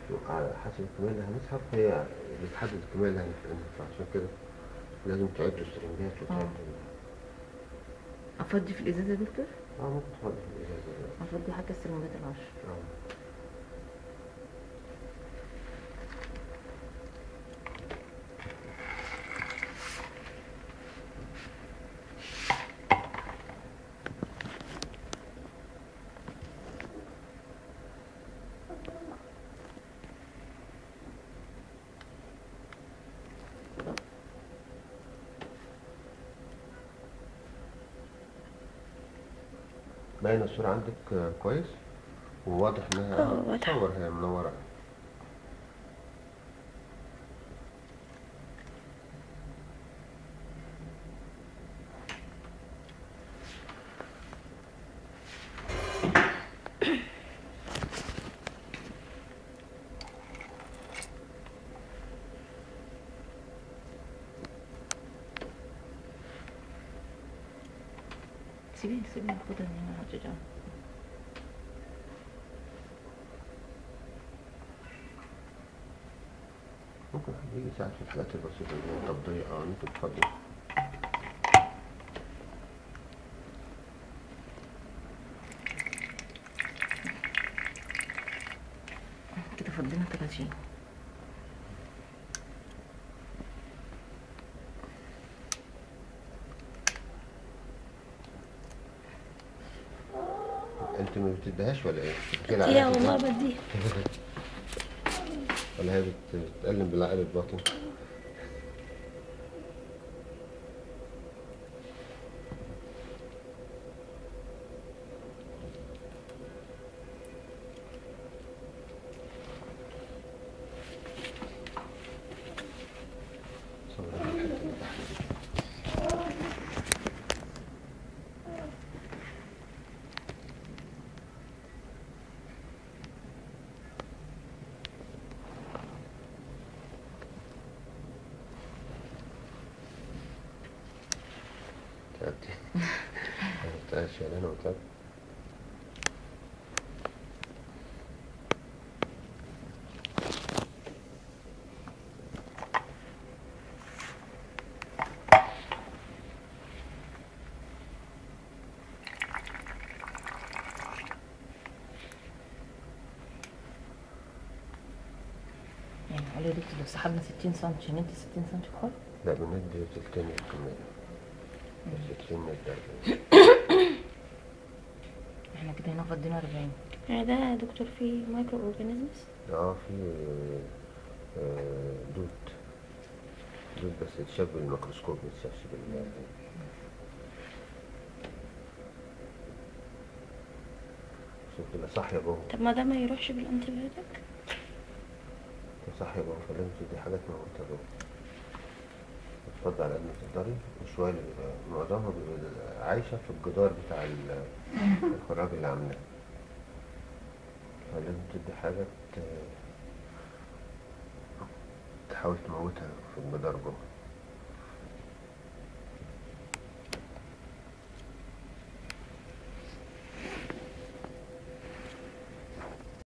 على حسب الكمية اللي هنسحب هي بتحدد الكمية اللي هنفرمها فعشان كده لازم تعد السرنجات وتعد افضي في الازازه يا دكتور اه ممكن تفضل في الإزازة افضي حتى السرنجات العشر اه باينة الصورة عندك آه، كويس وواضح انها اه، واضحة. تصور هي منورة سيبيني سيبيني اخدها من هنا هترجع ممكن حد يجي يساعد في الحاجات البسيطة اللي هي تفضية اه انتوا تفضلوا كده فضينا 30 انت ما بتديهاش ولا ايه؟ بتحكي لها يا عليها والله كده؟ بديها ولا هي بت- بتتألم بالعقل الباطن؟ صور الحتة اللي تحت دي. تعبتي تعبت شغلانة وتعبت يعني علي دكتور لو سحبنا 60 سم ندي 60 سم كحول لا بندي تلتين الكمية بس تلتين ندي احنا كده هنا فضينا 40 يعني ده يا دكتور فيه مايكرو اورجانيزمز اه في آه، دود دود بس يتشاف بالميكروسكوب ما يتشافش بال عشان تبقى صاحية جوه طب ما ده ما يروحش بالانتيبيوتيك تبقى صاحية جوه فلازم تدي حاجات موجودة جوه تفضل على قد ما تقدري وشوية اللي بيبقى- معظمها بيبقى عايشة في الجدار بتاع ال- الخراج اللي عاملاه فلازم تدي حاجة ت- تحاول تموتها في الجدار جوه